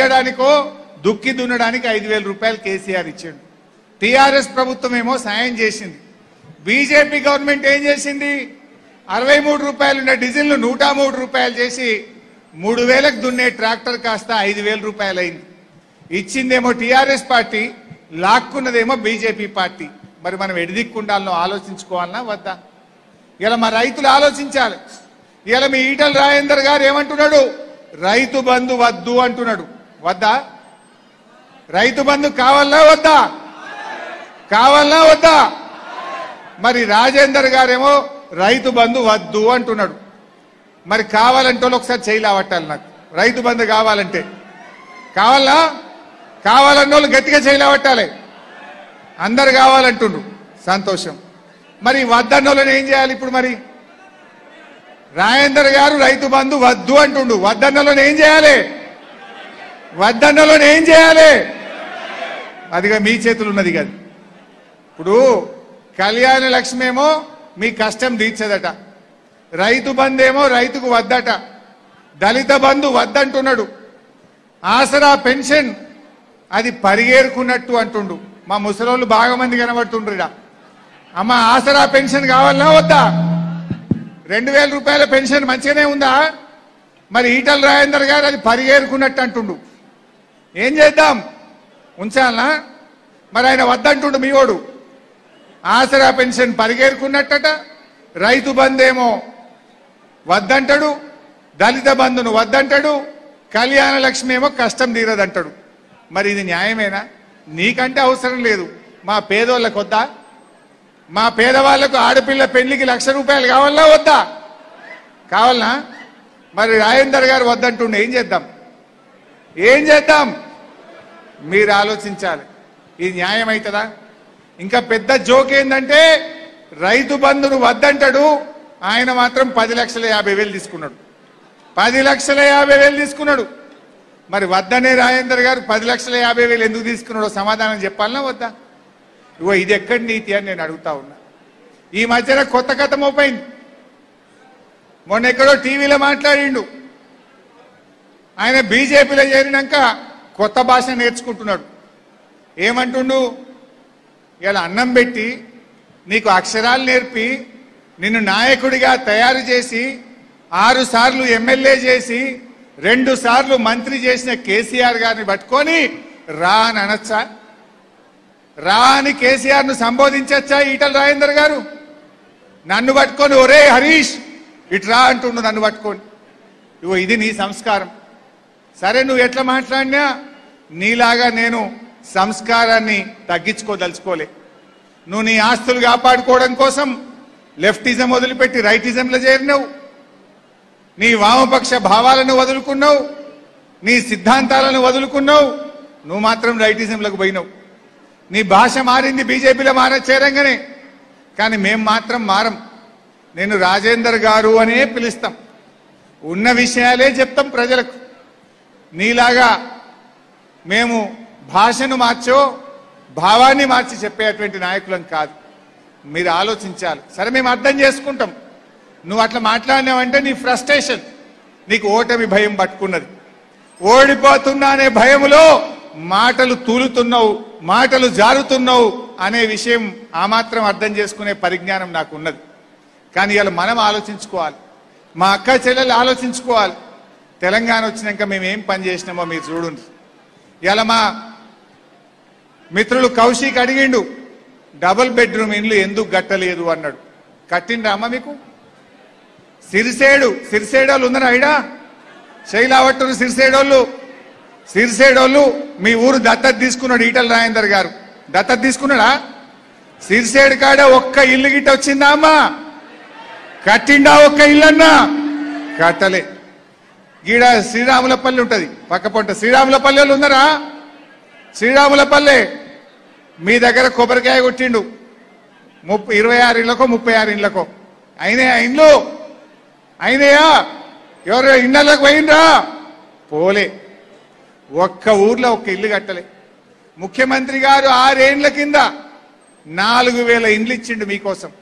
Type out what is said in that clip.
తీయడానికో దుక్కి దున్నడానికి ఐదు వేల రూపాయలు కేసీఆర్ ఇచ్చాడు టీఆర్ఎస్ ప్రభుత్వం ఏమో సాయం చేసింది బీజేపీ గవర్నమెంట్ ఏం చేసింది అరవై మూడు రూపాయలు ఉన్న డీజిల్ను నూట మూడు రూపాయలు చేసి మూడు వేలకు దున్నే ట్రాక్టర్ కాస్త ఐదు వేల రూపాయలు అయింది ఇచ్చిందేమో టీఆర్ఎస్ పార్టీ లాక్కున్నదేమో బీజేపీ పార్టీ మరి మనం ఎడిదిక్కుండాలను ఆలోచించుకోవాలనా వద్దా ఇలా మా రైతులు ఆలోచించాలి ఇలా మీ ఈటల రాజేందర్ గారు ఏమంటున్నాడు రైతు బంధు వద్దు అంటున్నాడు వద్దా రైతు బంధు కావాలా వద్దా కావాలా వద్దా మరి రాజేందర్ గారేమో రైతు బంధు వద్దు అంటున్నాడు మరి కావాలంటే వాళ్ళు ఒకసారి చేయలేవట్టాలి నాకు రైతు బంధు కావాలంటే కావాలా కావాలన్న వాళ్ళు గట్టిగా చేయలేవట్టాలి అందరు కావాలంటుండ్రు సంతోషం మరి వద్దన్న వాళ్ళని ఏం చేయాలి ఇప్పుడు మరి రాజేందర్ గారు రైతు బంధు వద్దు అంటుండు వద్దన్నలోని ఏం చేయాలి వద్దన్నలోని ఏం చేయాలి అదిగా మీ చేతులు ఉన్నది కాదు ఇప్పుడు కళ్యాణ లక్ష్మి ఏమో మీ కష్టం తీర్చదట రైతు బంధు ఏమో రైతుకు వద్దట దళిత బంధు వద్దంటున్నాడు ఆసరా పెన్షన్ అది పరిగేరుకున్నట్టు అంటుండు మా ముసలోళ్ళు బాగా మంది కనబడుతుండ్రు ఈడ. అమ్మ ఆసరా పెన్షన్ కావాలన్నా వద్దా రెండు వేల రూపాయల పెన్షన్ మంచిగానే ఉందా మరి ఈటల రాజేందర్ గారు అది పరిగేరుకున్నట్టు అంటుండు ఏం చేద్దాం ఉంచాలనా మరి ఆయన వద్దంటుండు మీవాడు ఆసరా పెన్షన్ పరిగేరుకున్నట్టట రైతు బంధేమో వద్దంటాడు దళిత బంధును వద్దంటాడు కళ్యాణ లక్ష్మి ఏమో కష్టం తీరదంటాడు మరి ఇది న్యాయమేనా నీకంటే అవసరం లేదు మా పేదోళ్ళకి వద్దా మా పేదవాళ్లకు ఆడపిల్ల పెళ్లికి లక్ష రూపాయలు కావాలా వద్దా కావాలనా మరి రాజేందర్ గారు వద్దంటుండే ఏం చేద్దాం ఏం చేద్దాం మీరు ఆలోచించాలి ఇది న్యాయం అవుతుందా ఇంకా పెద్ద జోక్ ఏంటంటే రైతు బంధును వద్దంటాడు ఆయన మాత్రం పది లక్షల యాభై వేలు తీసుకున్నాడు పది లక్షల యాభై వేలు తీసుకున్నాడు మరి వద్దనే రాజేందర్ గారు పది లక్షల యాభై వేలు ఎందుకు తీసుకున్నాడో సమాధానం చెప్పాలనా వద్దా ఇగో ఇది ఎక్కడి నీతి అని నేను అడుగుతా ఉన్నా ఈ మధ్యన కొత్త కథ మోపైంది మొన్న ఎక్కడో టీవీలో మాట్లాడిండు ఆయన బీజేపీలో చేరినాక కొత్త భాష నేర్చుకుంటున్నాడు ఏమంటుండు ఇలా అన్నం పెట్టి నీకు అక్షరాలు నేర్పి నిన్ను నాయకుడిగా తయారు చేసి ఆరు సార్లు ఎమ్మెల్యే చేసి రెండు సార్లు మంత్రి చేసిన కేసీఆర్ గారిని పట్టుకొని రా అని అనొచ్చా రా అని కేసీఆర్ ను సంబోధించచ్చా ఈటల రాజేందర్ గారు నన్ను పట్టుకొని ఒరే హరీష్ ఇటు రా అంటుండు నన్ను పట్టుకొని ఇగో ఇది నీ సంస్కారం సరే నువ్వు ఎట్లా మాట్లాడినా నీలాగా నేను సంస్కారాన్ని తగ్గించుకోదలుచుకోలే నువ్వు నీ ఆస్తులు కాపాడుకోవడం కోసం లెఫ్టిజం వదిలిపెట్టి రైటిజంలో చేరినావు నీ వామపక్ష భావాలను వదులుకున్నావు నీ సిద్ధాంతాలను వదులుకున్నావు నువ్వు మాత్రం రైటిజంలకు పోయినావు నీ భాష మారింది బీజేపీలో మార చేరంగానే కానీ మేం మాత్రం మారం నేను రాజేందర్ గారు అనే పిలుస్తాం ఉన్న విషయాలే చెప్తాం ప్రజలకు నీలాగా మేము భాషను మార్చో భావాన్ని మార్చి చెప్పేటువంటి నాయకులం కాదు మీరు ఆలోచించాలి సరే మేము అర్థం చేసుకుంటాం నువ్వు అట్లా మాట్లాడినావంటే నీ ఫ్రస్ట్రేషన్ నీకు ఓటమి భయం పట్టుకున్నది ఓడిపోతున్నా అనే భయములో మాటలు తూలుతున్నావు మాటలు జారుతున్నావు అనే విషయం ఆ మాత్రం అర్థం చేసుకునే పరిజ్ఞానం నాకు ఉన్నది కానీ ఇలా మనం ఆలోచించుకోవాలి మా అక్క చెల్లెలు ఆలోచించుకోవాలి తెలంగాణ వచ్చినాక మేము ఏం పని చేసినామో మీరు చూడండి ఇలా మా మిత్రులు కౌశిక్ అడిగిండు డబుల్ బెడ్రూమ్ ఇండ్లు ఎందుకు కట్టలేదు అన్నాడు కట్టిండ్రా అమ్మ మీకు సిరిసేడు సిరిసేడోళ్ళు ఉన్నారా ఐడా శైలావట్టురు సిరిసేడోళ్ళు సిరిసేడోళ్ళు మీ ఊరు దత్తత తీసుకున్నాడు ఈటల రాజేందర్ గారు దత్తత తీసుకున్నాడా సిరిసేడు కాడ ఒక్క ఇల్లు గిట్ట వచ్చిందా అమ్మా కట్టిండా ఒక్క ఇల్లన్నా కట్టలే గీడ శ్రీరాములపల్లి ఉంటది పక్క పొంట శ్రీరాములపల్లి వాళ్ళు ఉన్నారా శ్రీరాములపల్లె మీ దగ్గర కొబ్బరికాయ కొట్టిండు ముప్పై ఇరవై ఆరు ఇళ్ళకో ముప్పై ఆరు ఇళ్ళకో అయినాయా ఇండ్లు అయినాయా ఎవరు ఇళ్ళకి పోయిండ్రా పోలే ఒక్క ఊర్లో ఒక్క ఇల్లు కట్టలే ముఖ్యమంత్రి గారు ఆరేండ్ల కింద నాలుగు వేల ఇండ్లు ఇచ్చిండు మీకోసం